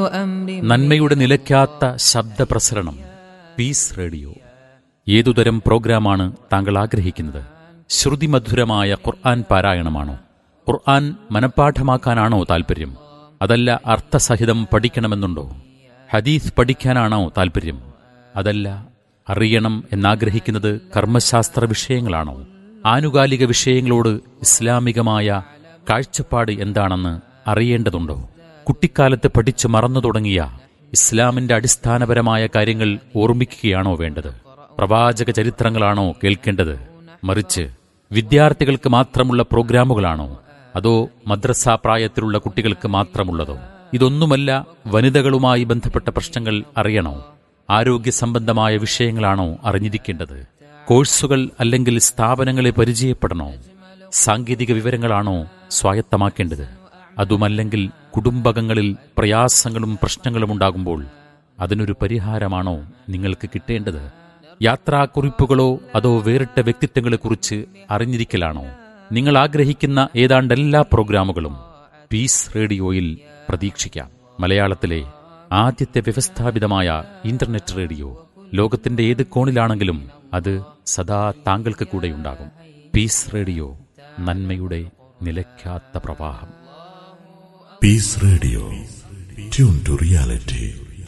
നന്മയുടെ നിലയ്ക്കാത്ത ശബ്ദപ്രസരണം piece radio ഏതുതരം പ്രോഗ്രാമാണ് താങ്കൾ ആഗ്രഹിക്കുന്നത് ശ്രുതിമധുരമായ ഖുർആൻ പാരായണമാണോ ഖുർആൻ മനഃപ്പാഠമാക്കാനാണോ താൽപ്പര്യം അതല്ല അർത്ഥസഹിതം പഠിക്കണമെന്നുണ്ടോ ഹദീസ് പഠിക്കാനാണോ താൽപ്പര്യം അതല്ല അറിയണം എന്നാഗ്രഹിക്കുന്നത് കർമ്മശാസ്ത്ര വിഷയങ്ങളാണോ ആനുകാലിക വിഷയങ്ങളോട് ഇസ്ലാമികമായ കാഴ്ചപ്പാട് എന്താണെന്ന് അറിയേണ്ടതുണ്ടോ കുട്ടിക്കാലത്ത് പഠിച്ചു മറന്നു തുടങ്ങിയ ഇസ്ലാമിന്റെ അടിസ്ഥാനപരമായ കാര്യങ്ങൾ ഓർമ്മിക്കുകയാണോ വേണ്ടത് പ്രവാചക ചരിത്രങ്ങളാണോ കേൾക്കേണ്ടത് മറിച്ച് വിദ്യാർത്ഥികൾക്ക് മാത്രമുള്ള പ്രോഗ്രാമുകളാണോ അതോ മദ്രസ പ്രായത്തിലുള്ള കുട്ടികൾക്ക് മാത്രമുള്ളതോ ഇതൊന്നുമല്ല വനിതകളുമായി ബന്ധപ്പെട്ട പ്രശ്നങ്ങൾ അറിയണോ ആരോഗ്യ സംബന്ധമായ വിഷയങ്ങളാണോ അറിഞ്ഞിരിക്കേണ്ടത് കോഴ്സുകൾ അല്ലെങ്കിൽ സ്ഥാപനങ്ങളെ പരിചയപ്പെടണോ സാങ്കേതിക വിവരങ്ങളാണോ സ്വായത്തമാക്കേണ്ടത് അതുമല്ലെങ്കിൽ കുടുംബകങ്ങളിൽ പ്രയാസങ്ങളും പ്രശ്നങ്ങളും ഉണ്ടാകുമ്പോൾ അതിനൊരു പരിഹാരമാണോ നിങ്ങൾക്ക് കിട്ടേണ്ടത് യാത്രാക്കുറിപ്പുകളോ അതോ വേറിട്ട വ്യക്തിത്വങ്ങളെക്കുറിച്ച് അറിഞ്ഞിരിക്കലാണോ നിങ്ങൾ ആഗ്രഹിക്കുന്ന ഏതാണ്ട് എല്ലാ പ്രോഗ്രാമുകളും പീസ് റേഡിയോയിൽ പ്രതീക്ഷിക്കാം മലയാളത്തിലെ ആദ്യത്തെ വ്യവസ്ഥാപിതമായ ഇന്റർനെറ്റ് റേഡിയോ ലോകത്തിന്റെ ഏത് കോണിലാണെങ്കിലും അത് സദാ താങ്കൾക്ക് കൂടെയുണ്ടാകും പീസ് റേഡിയോ നന്മയുടെ നിലയ്ക്കാത്ത പ്രവാഹം peace radio tune to reality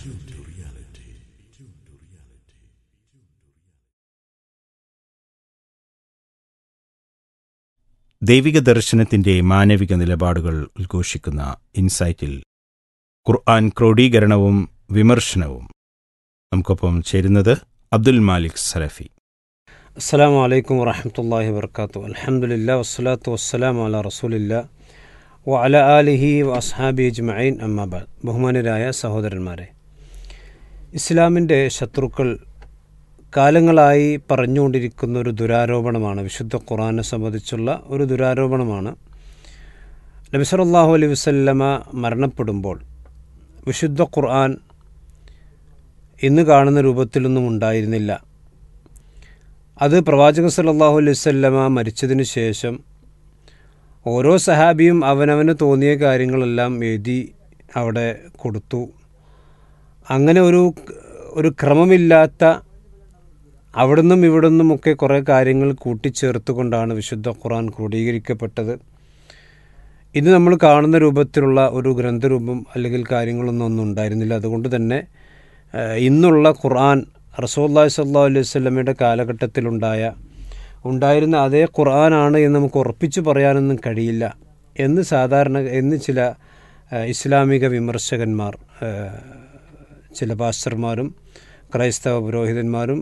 ദൈവിക ദർശനത്തിന്റെ മാനവിക നിലപാടുകൾ ഉദ്ഘോഷിക്കുന്ന ഇൻസൈറ്റിൽ ഖുർആൻ ക്രോഡീകരണവും വിമർശനവും നമുക്കൊപ്പം ചേരുന്നത് അബ്ദുൽ മാലിക് സലഫി അസ്സാം വലൈക്കും വറഹമത്തല്ലാഹി വർക്കാത്തു അലഹമുല്ല വസ്സലാത്തു വസ്സലാം അല റസൂലില്ല വ അല ആലിഹി വ അസ്ഹാബി അജ്മൈൻ അമ്മാബാദ് ബഹുമാനരായ സഹോദരന്മാരെ ഇസ്ലാമിൻ്റെ ശത്രുക്കൾ കാലങ്ങളായി പറഞ്ഞുകൊണ്ടിരിക്കുന്ന ഒരു ദുരാരോപണമാണ് വിശുദ്ധ ഖുറാനെ സംബന്ധിച്ചുള്ള ഒരു ദുരാരോപണമാണ് നബി സല്ലല്ലാഹു അലൈഹി വസല്ലമ മരണപ്പെടുമ്പോൾ വിശുദ്ധ ഖുർആൻ ഇന്ന് കാണുന്ന രൂപത്തിലൊന്നും ഉണ്ടായിരുന്നില്ല അത് പ്രവാചകൻ സല്ലല്ലാഹു അലൈഹി വസല്ലമ മരിച്ചതിന് ശേഷം ഓരോ സഹാബിയും അവനവന് തോന്നിയ കാര്യങ്ങളെല്ലാം എഴുതി അവിടെ കൊടുത്തു അങ്ങനെ ഒരു ഒരു ക്രമമില്ലാത്ത അവിടുന്നും ഇവിടുന്നും ഒക്കെ കുറേ കാര്യങ്ങൾ കൂട്ടിച്ചേർത്തുകൊണ്ടാണ് വിശുദ്ധ ഖുറാൻ ക്രോഡീകരിക്കപ്പെട്ടത് ഇന്ന് നമ്മൾ കാണുന്ന രൂപത്തിലുള്ള ഒരു ഗ്രന്ഥരൂപം അല്ലെങ്കിൽ കാര്യങ്ങളൊന്നും ഒന്നും ഉണ്ടായിരുന്നില്ല അതുകൊണ്ട് തന്നെ ഏഹ്, ഇന്നുള്ള ഖുർആൻ റസൂല്ലാഹി സല്ലാ അലൈഹി സ്വലമയുടെ കാലഘട്ടത്തിലുണ്ടായ ഉണ്ടായിരുന്ന അതേ ഖുർആനാണ് എന്ന് നമുക്ക് ഉറപ്പിച്ചു പറയാനൊന്നും കഴിയില്ല എന്ന് സാധാരണ എന്ന് ചില ഏഹ്, ഇസ്ലാമിക വിമർശകന്മാർ ഏഹ്, ചില പാസ്റ്റർമാരും ക്രൈസ്തവ പുരോഹിതന്മാരും